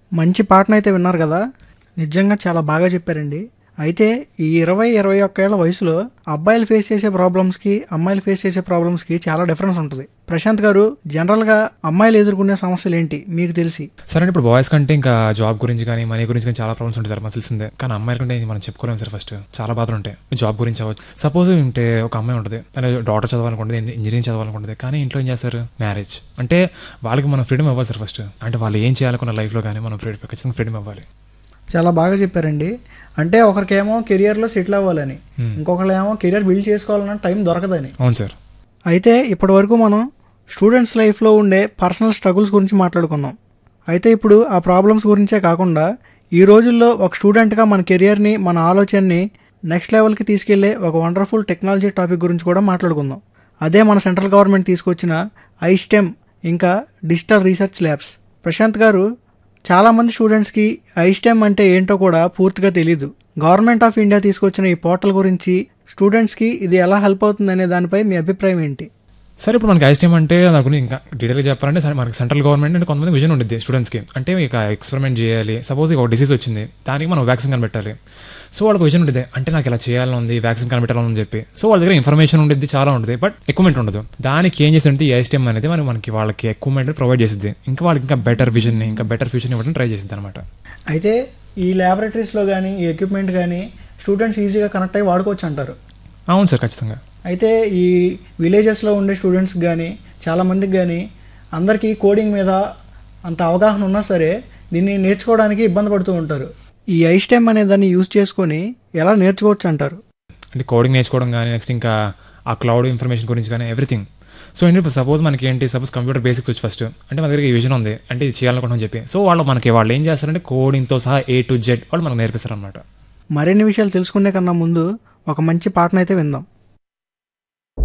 మంచి పాటను అయితే విన్నారు కదా నిజంగా చాలా బాగా చెప్పారండి అయితే ఈ ఇరవై ఇరవై ఒక్క ఏళ్ల వయసులో అబ్బాయిలు ఫేస్ చేసే ప్రాబ్లమ్స్కి అమ్మాయిలు ఫేస్ చేసే ప్రాబ్లమ్స్కి చాలా డిఫరెన్స్ ఉంటుంది ప్రశాంత్ గారు జనరల్గా అమ్మాయిలు ఎదుర్కొనే సమస్యలు ఏంటి మీకు తెలిసి సరే అండి ఇప్పుడు బాయ్స్ కంటే ఇంకా జాబ్ గురించి కానీ మనీ గురించి కానీ చాలా ప్రాబ్లమ్స్ ఉంటాయి సార్ మాకు తెలిసిందే కానీ అమ్మాయిల కంటే మనం చెప్పుకోలేము సార్ ఫస్ట్ చాలా బాధలు ఉంటాయి జాబ్ గురించి అవ్వచ్చు సపోజ్ ఉంటే ఒక అమ్మాయి ఉంటుంది తన డాక్టర్ చదవాలనుకుంటుంది ఇంజనీరింగ్ చదవాలనుకుంటుంది కానీ ఇంట్లో ఏం చేస్తారు మ్యారేజ్ అంటే వాళ్ళకి మనం ఫ్రీడమ్ ఇవ్వాలి సార్ ఫస్ట్ అంటే వాళ్ళు ఏం చేయాలనుకున్న లైఫ్లో కానీ మనం ఫ్రీడమ్ ఖచ్చితంగా ఫ్రీడమ్ ఇవ్వాలి చాలా బాగా చెప్పారండి అంటే ఒకరికేమో కెరియర్లో సెటిల్ అవ్వాలని Hmm. ఇంకొకరికేమో కెరియర్ బిల్డ్ చేసుకోవాలన్న టైం దొరకదని అవును సార్ అయితే ఇప్పటి వరకు మనం స్టూడెంట్స్ లైఫ్లో ఉండే పర్సనల్ స్ట్రగుల్స్ గురించి మాట్లాడుకున్నాం అయితే ఇప్పుడు ఆ ప్రాబ్లమ్స్ గురించే కాకుండా ఈ రోజుల్లో ఒక స్టూడెంట్గా మన కెరియర్ని మన ఆలోచనని నెక్స్ట్ లెవెల్కి తీసుకెళ్లే ఒక వండర్ఫుల్ టెక్నాలజీ టాపిక్ గురించి కూడా మాట్లాడుకుందాం అదే మన సెంట్రల్ గవర్నమెంట్ తీసుకొచ్చిన ఐస్టెమ్ ఇంకా digital research labs Prashant garu చాలామంది స్టూడెంట్స్కి ఐస్టెమ్ అంటే ఏంటో కూడా పూర్తిగా తెలియదు గవర్నమెంట్ ఆఫ్ ఇండియా తీసుకొచ్చిన ఈ పోర్టల్ గురించి స్టూడెంట్స్కి ఇది ఎలా హెల్ప్ అవుతుంది అనే దానిపై మీ అభిప్రాయం ఏంటి సరే ఇప్పుడు మనకి ఐస్టైమ్ అంటే దాని గురించి ఇంకా డీటెయిల్గా చెప్పాలంటే సరే మనకి సెంట్రల్ గవర్నమెంట్ అంటే కొంతమంది విజన్ ఉంటుంది స్టూడెంట్స్కి అంటే ఇక ఎక్స్పెరిమెంట్ చేయాలి సపోజ్ ఒక డిసీజ్ వచ్చింది దానికి మనం వ్యాక్సిన్ కనిపెట్టాలి సో వాళ్ళకి విజన్ ఉంటుంది అంటే నాకు ఇలా చేయాలని ఉంది వ్యాక్సిన్ కనిపెట్టాలని ఉంది చెప్పి సో వాళ్ళ దగ్గర ఇన్ఫర్మేషన్ ఉంటుంది చాలా ఉంటుంది బట్ ఎక్విప్మెంట్ ఉండదు దానికి ఏం చేసింది ఈ ఐస్టైమ్ అనేది మనం మనకి వాళ్ళకి ఎక్విప్మెంట్ ప్రొవైడ్ చేసింది ఇంకా వాళ్ళకి ఇంకా బెటర్ విజన్ ఇంకా బెటర్ ఫ్యూచర్ ఇవ్వడం ట్రై చేసింది అనమాట అయితే ఈ ల్యాబొరేటరీస్లో కానీ ఈ ఎక్విప్మెంట్ కానీ స్టూడెంట్స్ ఈజీగా కనెక్ట్ అయ్యి వాడుకోవచ్చు అంటారు అవును సార్ ఖచ్చితంగా అయితే ఈ విలేజెస్లో ఉండే స్టూడెంట్స్కి కానీ చాలామందికి కానీ అందరికీ కోడింగ్ మీద అంత అవగాహన ఉన్నా సరే దీన్ని నేర్చుకోవడానికి ఇబ్బంది పడుతూ ఉంటారు ఈ ఐస్టెమ్ అనే దాన్ని యూజ్ చేసుకొని ఎలా నేర్చుకోవచ్చు అంటారు అంటే కోడింగ్ నేర్చుకోవడం కానీ నెక్స్ట్ ఇంకా ఆ క్లౌడ్ ఇన్ఫర్మేషన్ గురించి కానీ ఎవ్రీథింగ్ సో ఏంటి ఇప్పుడు సపోజ్ మనకి ఏంటి సపోజ్ కంప్యూటర్ బేసిక్స్ వచ్చి ఫస్ట్ అంటే మన దగ్గర ఈ విజన్ ఉంది అంటే ఇది చేయాలనుకుంటాం చెప్పి సో వాళ్ళు మనకి వాళ్ళు ఏం చేస్తారంటే కోడింగ్తో సహా ఏ టు జెడ్ వాళ్ళు మనకు నేర్పిస్తారు అనమాట మరిన్ని విషయాలు తెలుసుకునే కన్నా ముందు ఒక మంచి పాటను అయితే విందాం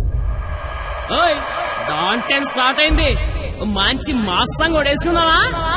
ఓయ్ డాన్ టైం స్టార్ట్ అయింది ఓ మంచి మాస్ సాంగ్ కూడా వేసుకుందామా